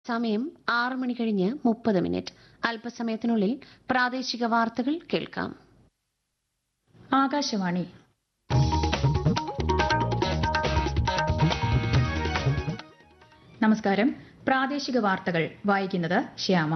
സമയം ആറ് മണി കഴിഞ്ഞ് മുപ്പത് മിനിറ്റ് അല്പസമയത്തിനുള്ളിൽ പ്രാദേശിക വാർത്തകൾ കേൾക്കാം ആകാശവാണി നമസ്കാരം പ്രാദേശിക വാർത്തകൾ വായിക്കുന്നത് ശ്യാമ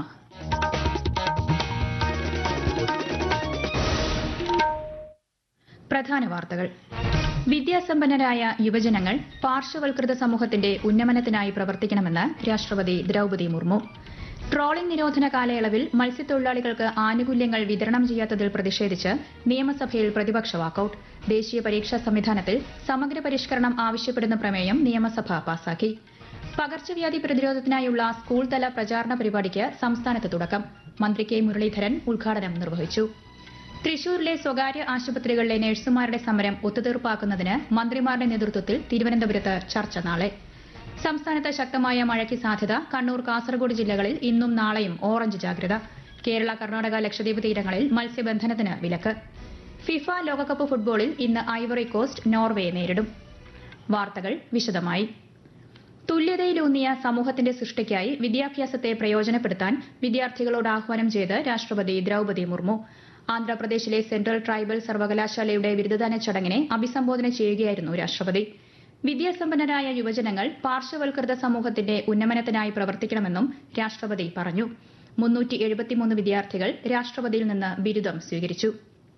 പ്രധാന വാർത്തകൾ വിദ്യാസമ്പന്നരായ യുവജനങ്ങൾ പാർശ്വവൽകൃത സമൂഹത്തിന്റെ ഉന്നമനത്തിനായി പ്രവർത്തിക്കണമെന്ന് രാഷ്ട്രപതി ദ്രൌപതി മുർമു ട്രോളിംഗ് നിരോധന കാലയളവിൽ മത്സ്യത്തൊഴിലാളികൾക്ക് ആനുകൂല്യങ്ങൾ വിതരണം ചെയ്യാത്തതിൽ പ്രതിഷേധിച്ച് നിയമസഭയിൽ പ്രതിപക്ഷ വാക്കൌട്ട് ദേശീയ പരീക്ഷാ സംവിധാനത്തിൽ സമഗ്ര പരിഷ്കരണം ആവശ്യപ്പെടുന്ന പ്രമേയം നിയമസഭ പാസാക്കി പകർച്ചവ്യാധി പ്രതിരോധത്തിനായുള്ള സ്കൂൾ തല പ്രചാരണ പരിപാടിക്ക് സംസ്ഥാനത്ത് തുടക്കം മന്ത്രി കെ മുരളീധരൻ ഉദ്ഘാടനം നിർവഹിച്ചു തൃശൂരിലെ സ്വകാര്യ ആശുപത്രികളിലെ നഴ്സുമാരുടെ സമരം ഒത്തുതീർപ്പാക്കുന്നതിന് മന്ത്രിമാരുടെ നേതൃത്വത്തിൽ തിരുവനന്തപുരത്ത് ചർച്ച നാളെ സംസ്ഥാനത്ത് ശക്തമായ മഴയ്ക്ക് സാധ്യത കണ്ണൂർ കാസർഗോഡ് ജില്ലകളിൽ ഇന്നും നാളെയും ഓറഞ്ച് ജാഗ്രത കേരള കർണാടക ലക്ഷദ്വീപ് തീരങ്ങളിൽ മത്സ്യബന്ധനത്തിന് വിലക്ക് ഫിഫ ലോകകപ്പ് ഫുട്ബോളിൽ ഇന്ന് ഐവറി കോസ്റ്റ് നോർവയെ നേരിടും വാർത്തകൾ വിശദമായി തുല്യതയിലൂന്നിയ സമൂഹത്തിന്റെ സൃഷ്ടിക്കായി വിദ്യാഭ്യാസത്തെ പ്രയോജനപ്പെടുത്താൻ വിദ്യാർത്ഥികളോട് ആഹ്വാനം ചെയ്ത് രാഷ്ട്രപതി ദ്രൌപതി മുർമു ആന്ധ്രാപ്രദേശിലെ സെൻട്രൽ ട്രൈബൽ സർവകലാശാലയുടെ ബിരുദദാന ചടങ്ങിനെ അഭിസംബോധന ചെയ്യുകയായിരുന്നു രാഷ്ട്രപതി വിദ്യാസമ്പന്നരായ യുവജനങ്ങൾ പാർശ്വവൽകൃത സമൂഹത്തിന്റെ ഉന്നമനത്തിനായി പ്രവർത്തിക്കണമെന്നും രാഷ്ട്രപതി പറഞ്ഞു മുന്നൂറ്റി എഴുപത്തിമൂന്ന് വിദ്യാർത്ഥികൾ രാഷ്ട്രപതിയിൽ നിന്ന് ബിരുദം സ്വീകരിച്ചു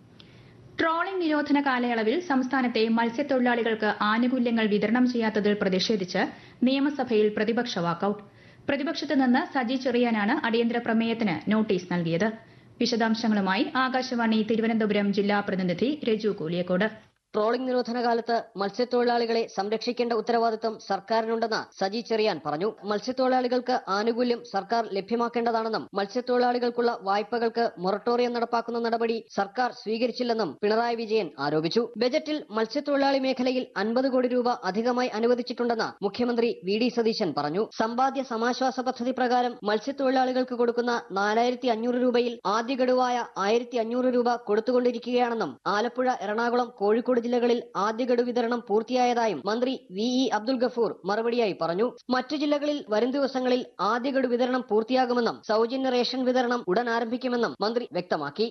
ട്രോളിംഗ് നിരോധന കാലയളവിൽ സംസ്ഥാനത്തെ മത്സ്യത്തൊഴിലാളികൾക്ക് ആനുകൂല്യങ്ങൾ വിതരണം ചെയ്യാത്തതിൽ പ്രതിഷേധിച്ച് നിയമസഭയിൽ പ്രതിപക്ഷ വാക്കൌട്ട് പ്രതിപക്ഷത്ത് നിന്ന് സജി ചെറിയാനാണ് അടിയന്തര പ്രമേയത്തിന് നോട്ടീസ് നൽകിയത് വിശദാംശങ്ങളുമായി ആകാശവാണി തിരുവനന്തപുരം ജില്ലാ പ്രതിനിധി രജു കൂലിയക്കോട് ട്രോളിംഗ് നിരോധന കാലത്ത് മത്സ്യത്തൊഴിലാളികളെ സംരക്ഷിക്കേണ്ട ഉത്തരവാദിത്വം സർക്കാരിനുണ്ടെന്ന് സജി ചെറിയാൻ പറഞ്ഞു മത്സ്യത്തൊഴിലാളികൾക്ക് ആനുകൂല്യം സർക്കാർ ലഭ്യമാക്കേണ്ടതാണെന്നും മത്സ്യത്തൊഴിലാളികൾക്കുള്ള വായ്പകൾക്ക് മൊറട്ടോറിയം നടപ്പാക്കുന്ന നടപടി സർക്കാർ സ്വീകരിച്ചില്ലെന്നും പിണറായി വിജയൻ ആരോപിച്ചു ബജറ്റിൽ മത്സ്യത്തൊഴിലാളി മേഖലയിൽ അൻപത് കോടി രൂപ അധികമായി അനുവദിച്ചിട്ടുണ്ടെന്ന് മുഖ്യമന്ത്രി വി ഡി സതീശൻ പറഞ്ഞു സമ്പാദ്യ സമാശ്വാസ പദ്ധതി പ്രകാരം മത്സ്യത്തൊഴിലാളികൾക്ക് കൊടുക്കുന്ന നാലായിരത്തി അഞ്ഞൂറ് രൂപയിൽ ആദ്യ ഗഡുവായ ആയിരത്തി അഞ്ഞൂറ് രൂപ കൊടുത്തുകൊണ്ടിരിക്കുകയാണെന്നും ആലപ്പുഴ എറണാകുളം കോഴിക്കോട് ജില്ലകളിൽ ആദ്യ ഗഡു വിതരണം പൂർത്തിയായതായും മന്ത്രി വി ഇ അബ്ദുൽ ഗഫൂർ മറുപടിയായി പറഞ്ഞു മറ്റു ജില്ലകളിൽ വരും ദിവസങ്ങളിൽ ആദ്യ ഗഡു വിതരണം പൂർത്തിയാകുമെന്നും സൗജന്യ റേഷൻ വിതരണം ഉടൻ ആരംഭിക്കുമെന്നും മന്ത്രി വ്യക്തമാക്കി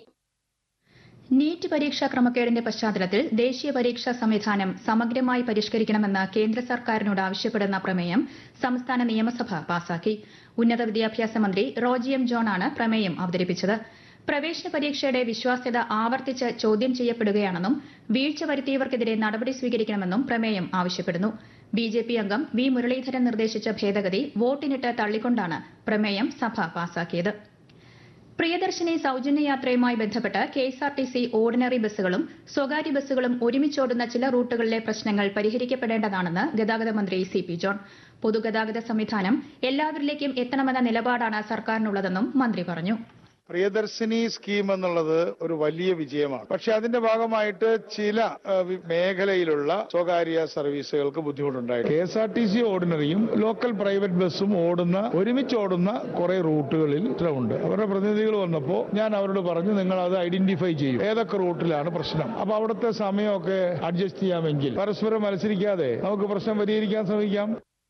നീറ്റ് പരീക്ഷാ ക്രമക്കേടിന്റെ പശ്ചാത്തലത്തിൽ ദേശീയ പരീക്ഷാ സംവിധാനം സമഗ്രമായി പരിഷ്കരിക്കണമെന്ന് കേന്ദ്ര സർക്കാരിനോട് ആവശ്യപ്പെടുന്ന പ്രമേയം സംസ്ഥാന നിയമസഭ പാസാക്കി ഉന്നത വിദ്യാഭ്യാസ മന്ത്രി റോജി എം ജോണാണ് പ്രമേയം അവതരിപ്പിച്ചത് പ്രവേശന പരീക്ഷയുടെ വിശ്വാസ്യത ആവർത്തിച്ച് ചോദ്യം ചെയ്യപ്പെടുകയാണെന്നും വീഴ്ച വരുത്തിയവർക്കെതിരെ നടപടി സ്വീകരിക്കണമെന്നും പ്രമേയം ആവശ്യപ്പെടുന്നു ബി ജെ പി അംഗം വി മുരളീധരൻ നിർദ്ദേശിച്ച ഭേദഗതി വോട്ടിനിട്ട് തള്ളിക്കൊണ്ടാണ് പ്രമേയം സഭ പാസാക്കിയത് പ്രിയദർശിനി സൌജന്യ യാത്രയുമായി ബന്ധപ്പെട്ട് കെഎസ്ആർടിസി ഓർഡിനറി ബസ്സുകളും സ്വകാര്യ ബസ്സുകളും ഒരുമിച്ചോടുന്ന ചില റൂട്ടുകളിലെ പ്രശ്നങ്ങൾ പരിഹരിക്കപ്പെടേണ്ടതാണെന്ന് ഗതാഗത മന്ത്രി സി പി ജോൺ പൊതുഗതാഗത സംവിധാനം എല്ലാവരിലേക്കും എത്തണമെന്ന നിലപാടാണ് സർക്കാരിനുള്ളതെന്നും മന്ത്രി പറഞ്ഞു പ്രിയദർശിനി സ്കീം എന്നുള്ളത് ഒരു വലിയ വിജയമാണ് പക്ഷെ അതിന്റെ ഭാഗമായിട്ട് ചില ഏഹ്, വി- മേഖലയിലുള്ള സ്വകാര്യ സർവീസുകൾക്ക് ബുദ്ധിമുട്ടുണ്ടായി K S R T C ഓർഡിനറിയും ലോക്കൽ പ്രൈവറ്റ് ബസ്സും ഓടുന്ന ഒരുമിച്ച് ഓടുന്ന കുറെ റൂട്ടുകളിൽ ഉണ്ട് അവരുടെ പ്രതിനിധികൾ വന്നപ്പോൾ ഞാൻ അവരോട് പറഞ്ഞു നിങ്ങൾ അത് ഐഡന്റിഫൈ ചെയ്യും ഏതൊക്കെ റൂട്ടിലാണ് പ്രശ്നം അപ്പൊ അവിടുത്തെ സമയമൊക്കെ അഡ്ജസ്റ്റ് ചെയ്യാമെങ്കിൽ പരസ്പരം മത്സരിക്കാതെ നമുക്ക് പ്രശ്നം പരിഹരിക്കാൻ ശ്രമിക്കാം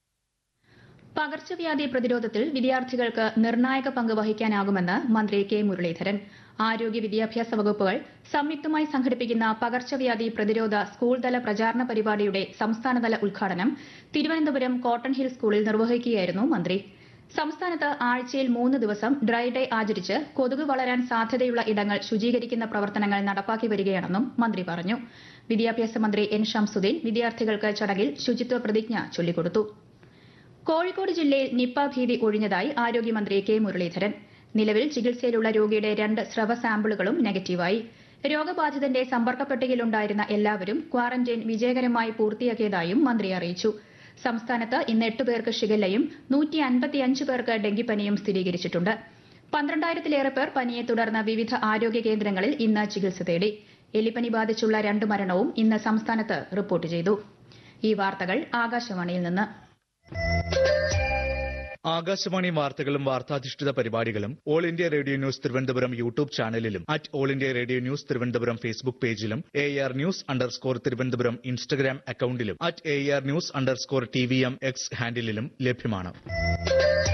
പകർച്ചവ്യാധി പ്രതിരോധത്തിൽ വിദ്യാർത്ഥികൾക്ക് നിർണായക പങ്ക് വഹിക്കാനാകുമെന്ന് മന്ത്രി കെ മുരളീധരൻ ആരോഗ്യ വിദ്യാഭ്യാസ വകുപ്പുകൾ സംയുക്തമായി സംഘടിപ്പിക്കുന്ന പകർച്ചവ്യാധി പ്രതിരോധ സ്കൂൾ തല പ്രചാരണ പരിപാടിയുടെ സംസ്ഥാനതല ഉദ്ഘാടനം തിരുവനന്തപുരം കോട്ടൺ ഹിൽ സ്കൂളിൽ നിർവഹിക്കുകയായിരുന്നു മന്ത്രി സംസ്ഥാനത്ത് ആഴ്ചയിൽ മൂന്ന് ദിവസം ഡ്രൈ ഡേ ആചരിച്ച് കൊതുക് വളരാൻ സാധ്യതയുള്ള ഇടങ്ങൾ ശുചീകരിക്കുന്ന പ്രവർത്തനങ്ങൾ നടപ്പാക്കി വരികയാണെന്നും മന്ത്രി പറഞ്ഞു വിദ്യാഭ്യാസ മന്ത്രി എൻ ഷംസുദ്ദീൻ വിദ്യാർത്ഥികൾക്ക് ചടങ്ങിൽ ശുചിത്വ പ്രതിജ്ഞ ചൊല്ലിക്കൊടുത്തു കോഴിക്കോട് ജില്ലയിൽ നിപ്പ ഭീതി ഒഴിഞ്ഞതായി ആരോഗ്യമന്ത്രി കെ മുരളീധരൻ നിലവിൽ ചികിത്സയിലുള്ള രോഗിയുടെ രണ്ട് സ്രവ സാമ്പിളുകളും നെഗറ്റീവായി രോഗബാധിതന്റെ സമ്പർക്ക പട്ടികയിലുണ്ടായിരുന്ന എല്ലാവരും ക്വാറന്റൈൻ വിജയകരമായി പൂർത്തിയാക്കിയതായും മന്ത്രി അറിയിച്ചു സംസ്ഥാനത്ത് ഇന്ന് എട്ട് പേർക്ക് ഷിഗല്ലയും നൂറ്റി അൻപത്തിയഞ്ച് പേർക്ക് ഡെങ്കിപ്പനിയും സ്ഥിരീകരിച്ചിട്ടുണ്ട് പന്ത്രണ്ടായിരത്തിലേറെ പേർ പനിയെ തുടർന്ന് വിവിധ ആരോഗ്യ കേന്ദ്രങ്ങളിൽ ഇന്ന് ചികിത്സ തേടി എലിപ്പനി ബാധിച്ചുള്ള രണ്ട് മരണവും ഇന്ന് സംസ്ഥാനത്ത് റിപ്പോർട്ട് ചെയ്തു ഈ വാർത്തകൾ ആകാശവാണിയിൽ നിന്ന് ആകാശവാണി വാർത്തകളും വാർത്താധിഷ്ഠിത പരിപാടികളും all India radio news Thiruvananthapuram YouTube ചാനലിലും at all India radio news Thiruvananthapuram Facebook പേജിലും A R news underscore Thiruvananthapuram Instagram അക്കൌണ്ടിലും at A R news underscore T V M X ഹാൻഡിലും ലഭ്യമാണ്